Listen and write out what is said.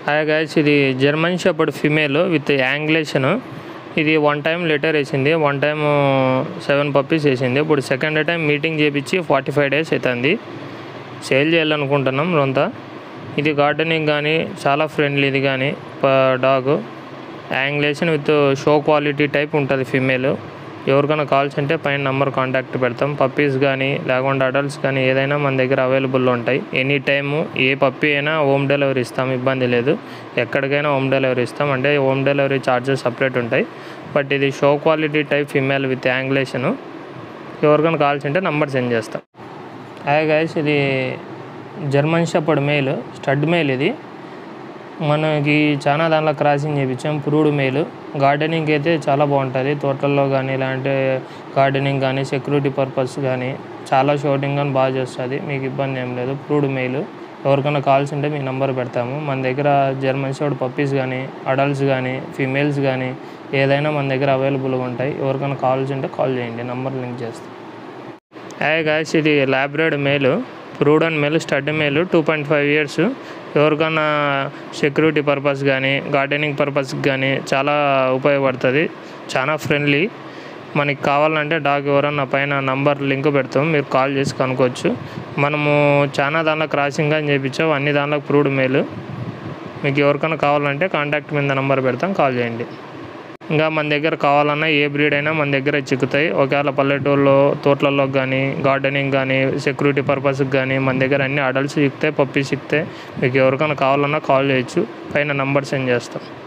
hi guys ఇది German shepherd female with angulation ఇది one time litter వేసింది one time seven puppies వేసింది ఇప్పుడు సెకండ్ టైం మీటింగ్ చేపించి ఫార్టీ ఫైవ్ డేస్ అవుతుంది సేల్ చేయాలనుకుంటున్నాం రొంత ఇది గార్డెనింగ్ కానీ చాలా ఫ్రెండ్లీది కానీ dog angulation with show quality type ఉంటుంది ఫిమేల్ ఎవరికైనా కాల్స్ అంటే పైన నంబర్ కాంటాక్ట్ పెడతాం పప్పీస్ కానీ లేకుండా అడల్ట్స్ కానీ ఏదైనా మన దగ్గర అవైలబుల్ ఉంటాయి ఎనీ టైము ఏ పప్పీ అయినా హోమ్ డెలివరీ ఇస్తాం ఇబ్బంది లేదు ఎక్కడికైనా హోమ్ డెలివరీ ఇస్తాం అంటే హోమ్ డెలివరీ ఛార్జెస్ సపరేట్ ఉంటాయి బట్ ఇది show quality type female with angulation ఎవరికైనా కాల్స్ అంటే నంబర్ సెండ్ చేస్తాం హాయ్ గైస్ ఇది German shepherd male stud male ఇది మనకి చాలా దాంట్లో క్రాసింగ్ చేయించాం పురుడు మెయిల్ గార్డెనింగ్ అయితే చాలా బాగుంటుంది తోటల్లో కానీ లేదంటే గార్డెనింగ్ కానీ సెక్యూరిటీ పర్పస్ కానీ చాలా షూటింగ్ కానీ బాగా చేస్తుంది మీకు ఇబ్బంది ఏం లేదు పురుడు మెయిల్ ఎవరికైనా కాల్స్ ఉంటే మీ నంబర్ పెడతాము మన దగ్గర జర్మన్ షెపర్డ్ పప్పీస్ కానీ అడల్ట్స్ కానీ ఫీమేల్స్ కానీ ఏదైనా మన దగ్గర అవైలబుల్గా ఉంటాయి ఎవరికైనా కాల్స్ ఉంటే కాల్ చేయండి నంబర్ లింక్ చేస్తాం హాయ్ గాయస్ ఇది Labrador male proven male stud male two point five years ఎవరికన్నా సెక్యూరిటీ పర్పస్ కానీ గార్డెనింగ్ పర్పస్కి కానీ చాలా ఉపయోగపడుతుంది చాలా ఫ్రెండ్లీ మనకి కావాలంటే డాగ్ ఎవరన్నా పైన నంబర్ లింక్ పెడతాం మీరు కాల్ చేసి కనుక్కోవచ్చు మనము చాలా దాంట్లో క్రాసింగ్ అని చేయించాం అన్ని దాంట్లో ప్రూడ్ మేలు మీకు ఎవరికైనా కావాలంటే కాంటాక్ట్ మీద నంబర్ పెడతాం కాల్ చేయండి ఇంకా మన దగ్గర కావాలన్నా ఏ బ్రీడ్ అయినా మన దగ్గర చిక్కుతాయి ఒకవేళ పల్లెటూరులో తోటలలో కానీ గార్డెనింగ్ కానీ సెక్యూరిటీ పర్పస్కి కానీ మన దగ్గర అన్ని అడల్ట్స్ చిక్కుతాయి పప్పీస్ చిక్కుతాయి మీకు ఎవరికైనా కావాలన్నా కాల్ చేయొచ్చు పైన నంబర్ సెండ్ చేస్తాం